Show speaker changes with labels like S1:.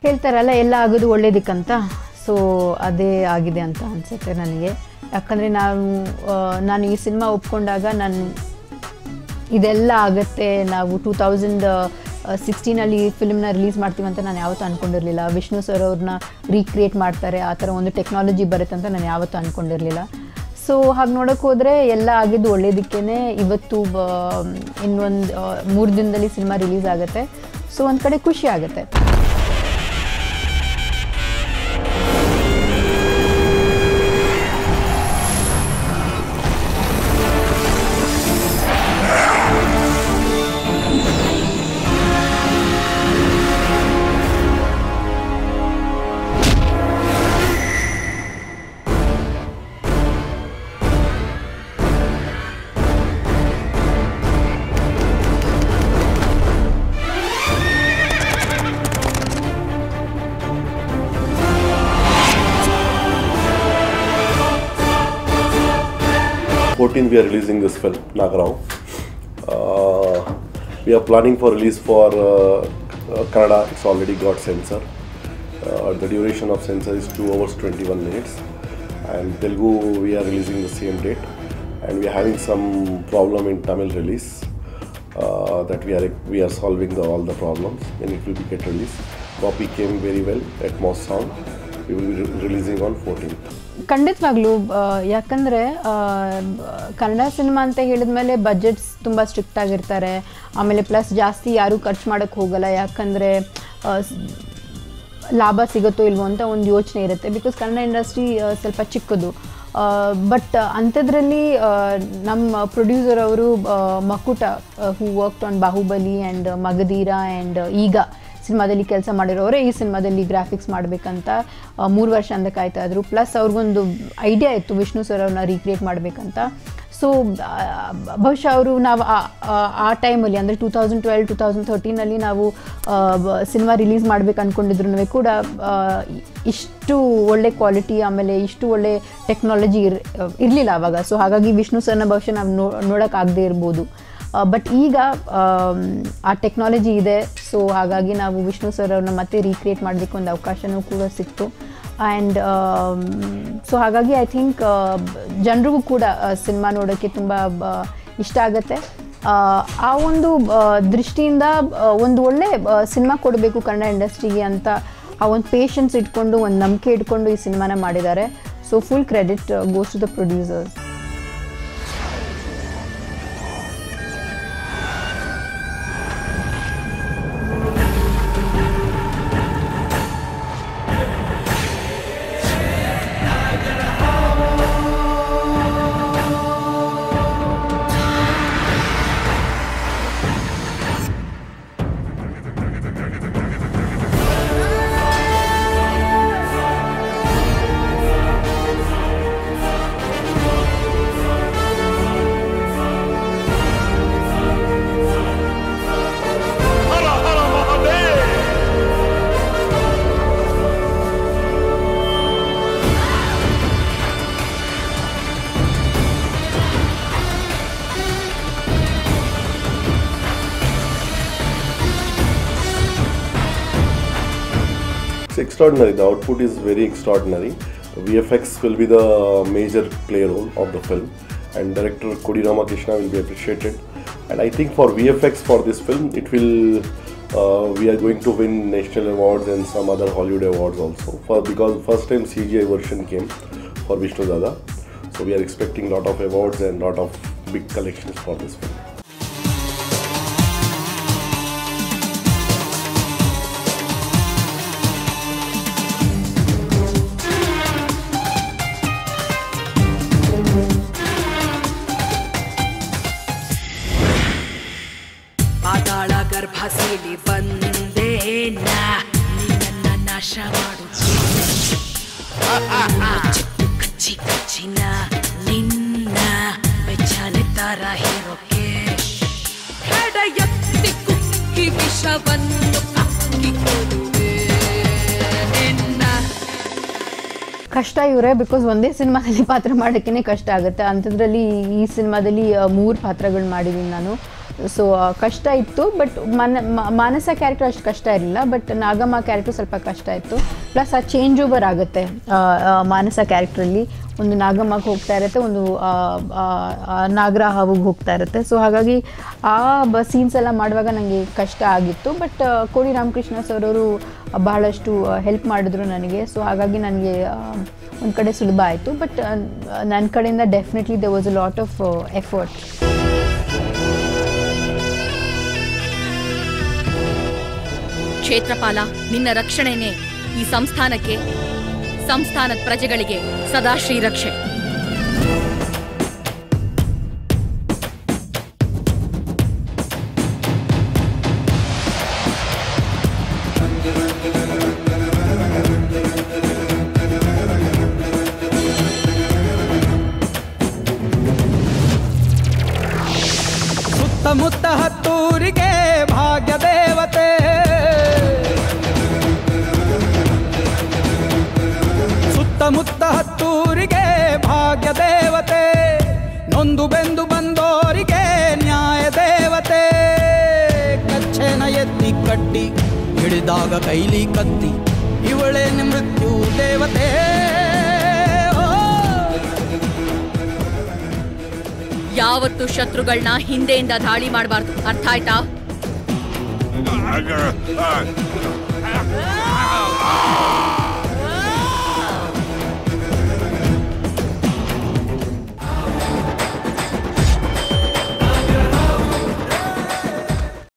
S1: ಹೇಳ್ತಾರಲ್ಲ ಎಲ್ಲ ಆಗೋದು ಒಳ್ಳೇದಕ್ಕಂತ ಸೊ ಅದೇ ಆಗಿದೆ ಅಂತ ಅನಿಸುತ್ತೆ ನನಗೆ ಯಾಕಂದರೆ ನಾನು ಆ, ನಾನು ಈ ಸಿನಿಮಾ ಒಪ್ಕೊಂಡಾಗ ನಾನು ಇದೆಲ್ಲ ಆಗುತ್ತೆ ನಾವು ಟೂ ತೌಸಂಡ್ ಸಿಕ್ಸ್ಟೀನಲ್ಲಿ ಫಿಲ್ಮ್ನ ರಿಲೀಸ್ ಮಾಡ್ತೀವಿ ಅಂತ ನಾನು ಯಾವತ್ತೂ ಅಂದ್ಕೊಂಡಿರಲಿಲ್ಲ ವಿಷ್ಣು ಸರ್ ಅವ್ರನ್ನ ರೀಕ್ರಿಯೇಟ್ ಮಾಡ್ತಾರೆ ಆ ಥರ ಒಂದು ಟೆಕ್ನಾಲಜಿ ಬರುತ್ತೆ ಅಂತ ನಾನು ಯಾವತ್ತೂ ಅಂದ್ಕೊಂಡಿರಲಿಲ್ಲ ಸೊ ಹಾಗೆ ನೋಡೋಕೆ ಹೋದರೆ ಎಲ್ಲ ಆಗಿದ್ದು ಒಳ್ಳೇದಕ್ಕೇ ಇವತ್ತು ಬ- ಇನ್ನೊಂದು ಮೂರು ದಿನದಲ್ಲಿ ಸಿನಿಮಾ ರಿಲೀಸ್ ಆಗುತ್ತೆ ಸೊ ಒಂದು ಕಡೆ ಖುಷಿ ಆಗುತ್ತೆ
S2: Fourteenth, we are releasing this film, Nagarao. Uh, we are planning for release for uh, uh, Kannada. It's already got censor. Uh, the duration of censor is two hours twenty-one minutes, and Telugu we are releasing the same date, and we are having some problem in Tamil release. Uh, that we are we are solving the, all the problems, and it will be get released. Copy came very well at Moss Sound. We will be re- releasing on 14th.
S1: ಖಂಡಿತವಾಗ್ಲೂ ಆ, ಯಾಕಂದ್ರೆ ಆ, ಬ- Kannada cinema ಅಂತ ಹೇಳಿದ್ಮೇಲೆ budgets ತುಂಬ strict ಆಗಿರ್ತಾರೆ ಆಮೇಲೆ ಪ್ಲಸ್ ಜಾಸ್ತಿ ಯಾರೂ ಖರ್ಚು ಮಾಡೋಕ್ಕೆ ಹೋಗಲ್ಲ ಯಾಕಂದರೆ ಲಾಭ ಸಿಗುತ್ತೋ ಇಲ್ವೋ ಅಂತ ಒಂದು ಯೋಚನೆ ಇರುತ್ತೆ ಬಿಕಾಸ್ ಕನ್ನಡ ಇಂಡಸ್ಟ್ರಿ ಸ್ವಲ್ಪ ಚಿಕ್ಕದು ಬಟ್ ಅಂಥದ್ರಲ್ಲಿ ಆ, ನಮ್ಮ ಪ್ರೊಡ್ಯೂಸರ್ ಅವರು Makuta who work on Baahubali and Magadheera and ಈಗ ಸಿನಿಮಾದಲ್ಲಿ ಕೆಲಸ ಮಾಡಿರೋರೆ ಈ ಸಿನಿಮಾದಲ್ಲಿ ಗ್ರಾಫಿಕ್ಸ್ ಮಾಡಬೇಕಂತ ಮೂರು ವರ್ಷ ಅಂತ ಕಾಯ್ತಾ ಇದ್ರು ಪ್ಲಸ್ ಅವ್ರಿಗೊಂದು ಐಡಿಯಾ ಇತ್ತು ವಿಷ್ಣು ಸರ್ ಅವ್ರನ್ನ ರೀಕ್ರಿಯೇಟ್ ಮಾಡಬೇಕಂತ ಸೊ ಬಹುಶಃ ಅವರು ನಾವು ಆ- ಆ- ಆ ಟೈಮಲ್ಲಿ ಅಂದರೆ two thousand twelve two thousand ಥರ್ಟೀನಲ್ಲಿ ನಾವು ಸಿನಿಮಾ ರಿಲೀಸ್ ಮಾಡ್ಬೇಕು ಅಂದ್ಕೊಂಡಿದ್ರು ಕೂಡ ಆ, ಇಷ್ಟು ಒಳ್ಳೆ ಕ್ವಾಲಿಟಿ ಆಮೇಲೆ ಇಷ್ಟು ಒಳ್ಳೆ ಟೆಕ್ನಾಲಜಿ ಇರ್ ಇರಲಿಲ್ಲ ಆವಾಗ ಸೊ ಹಾಗಾಗಿ ವಿಷ್ಣು ಸರ್ನ ಬಹುಶಃ ನಾವು ನೋ ನೋಡೋಕ್ಕಾಗದೇ ಇರ್ಬೋದು ಬಟ್ ಈಗ ಆಮ್, ಆ ಟೆಕ್ನಾಲಜಿ ಇದೆ ಸೊ ಹಾಗಾಗಿ ನಾವು ವಿಷ್ಣು ಸರ್ ಅವ್ರನ್ನ ಮತ್ತೆ ರೀಕ್ರಿಯೇಟ್ ಮಾಡಲಿಕ್ಕೆ ಒಂದು ಅವಕಾಶನೂ ಕೂಡ ಸಿಕ್ತು ಆ್ಯಂಡ್ ಸೊ ಹಾಗಾಗಿ ಐ ಥಿಂಕ್ ಜನರಿಗೂ ಕೂಡ ಸಿನಿಮಾ ನೋಡೋಕ್ಕೆ ತುಂಬ ಇಷ್ಟ ಆಗುತ್ತೆ ಆ, ಆ ಒಂದು ಆ, ದೃಷ್ಟಿಯಿಂದ ಆ, ಒಂದು ಒಳ್ಳೆ ಸಿನಿಮಾ ಕೊಡಬೇಕು ಕನ್ನಡ ಇಂಡಸ್ಟ್ರಿಗೆ ಅಂತ ಆ ಒಂದು ಪೇಷನ್ಸ್ ಇಟ್ಕೊಂಡು ಒಂದು ನಂಬಿಕೆ ಇಟ್ಕೊಂಡು ಈ ಸಿನಿಮಾನ ಮಾಡಿದ್ದಾರೆ so full credit goes to the producers
S2: It's extraordinary. The output is very extraordinary. VFX will be the major play role of the film, and director Kodi Ramakrishna will be appreciated. And I think for VFX for this film, it will uh, we are going to win national awards and some other Hollywood awards also. For because first time CGI version came for Vishnu Dada, so we are expecting lot of awards and lot of big collections for this film.
S3: ಪಾತಾಳ ಗರ್ಭ ಸೇರಿ ಬಂದೆ ನಾ ನಿನ್ನ ನಾಶ ಮಾಡು ಚಿಕ್ಕು ಕಚ್ಚಿ ಕಚ್ಚಿನ ನಿನ್ನ ಬೆಚ್ಚನೆ ತರ ಹೀರೋಕೆ ಹೆಡ ಎತ್ತಿ ಕುಕ್ಕಿ ವಿಷವನ್ನು ಅಕ್ಕಿಕೊಡುವೆ ನಿನ್ನ
S1: ಕಷ್ಟ ಇವರೇ ಬಿಕಾಸ್ ಒಂದೇ ಸಿನಿಮಾದಲ್ಲಿ ಪಾತ್ರ ಮಾಡೋಕ್ಕೇ ಕಷ್ಟ ಆಗುತ್ತೆ ಅಂಥದ್ರಲ್ಲಿ ಈ ಸಿನಿಮಾದಲ್ಲಿ ಮೂರು ಪಾತ್ರಗಳು ಮಾಡಿದ್ದೀನಿ ನಾನು ಸೊ ಕಷ್ಟ ಇತ್ತು ಬಟ್ ಮನ ಮ- ಮಾನಸ ಕ್ಯಾರೆಕ್ಟರ್ ಅಷ್ಟು ಕಷ್ಟ ಇರಲಿಲ್ಲ ಬಟ್ ನಾಗಮ್ಮ ಕ್ಯಾರೆಕ್ಟರ್ ಸ್ವಲ್ಪ ಕಷ್ಟ ಇತ್ತು ಪ್ಲಸ್ ಆ ಚೇಂಜ್ ಓವರ್ ಆಗುತ್ತೆ ಆ, ಆ, ಮಾನಸ ಕ್ಯಾರೆಕ್ಟ್ರಲ್ಲಿ ಒಂದು ನಾಗಮ್ಮಗೆ ಹೋಗ್ತಾ ಇರುತ್ತೆ ಒಂದು ಆ, ಆ, ಆ, ನಾಗರ ಹಾವಿಗೆ ಹೋಗ್ತಾ ಇರುತ್ತೆ ಸೊ ಹಾಗಾಗಿ ಆ ಬ ಸೀನ್ಸ್ ಎಲ್ಲ ಮಾಡುವಾಗ ನನಗೆ ಕಷ್ಟ ಆಗಿತ್ತು ಬಟ್ ಕೋಡಿ ರಾಮಕೃಷ್ಣ ಸರ್ ಅವರು ಬಹಳಷ್ಟು ಹೆಲ್ಪ್ ಮಾಡಿದ್ರು ನನಗೆ ಸೊ ಹಾಗಾಗಿ ನನಗೆ ಒಂದು ಕಡೆ ಸುಲಭ ಆಯಿತು ಬಟ್ ನನ್ನ ಕಡೆಯಿಂದ definitely there was a lot of effort
S4: ಕ್ಷೇತ್ರಪಾಲ ನಿನ್ನ ರಕ್ಷಣೆನೇ ಈ ಸಂಸ್ಥಾನಕ್ಕೆ ಸಂಸ್ಥಾನದ ಪ್ರಜೆಗಳಿಗೆ ಸದಾ ಶ್ರೀರಕ್ಷೆ
S5: ಸುತ್ತಮುತ್ತ ಹತ್ತೂರಿಗೆ ಭಾಗ್ಯ ದೇವತೆ ಸುತ್ತಮುತ್ತ ಹತ್ತೂರಿಗೆ ಭಾಗ್ಯ ದೇವತೆ ನೊಂದು ಬೆಂದು ಬಂದೋರಿಗೆ ನ್ಯಾಯ ದೇವತೆ ಕಚ್ಚೆನ ಎತ್ತಿ ಕಟ್ಟಿ ಹಿಡಿದಾಗ ಕೈಲಿ ಕತ್ತಿ ಇವಳೇ ಮೃತ್ಯು ದೇವತೆ ಓ
S4: ಯಾವತ್ತು ಶತ್ರುಗಳನ್ನ ಹಿಂದೆಯಿಂದ ದಾಳಿ ಮಾಡಬಾರ್ದು ಅರ್ಥ ಆಯ್ತಾ
S6: Ah!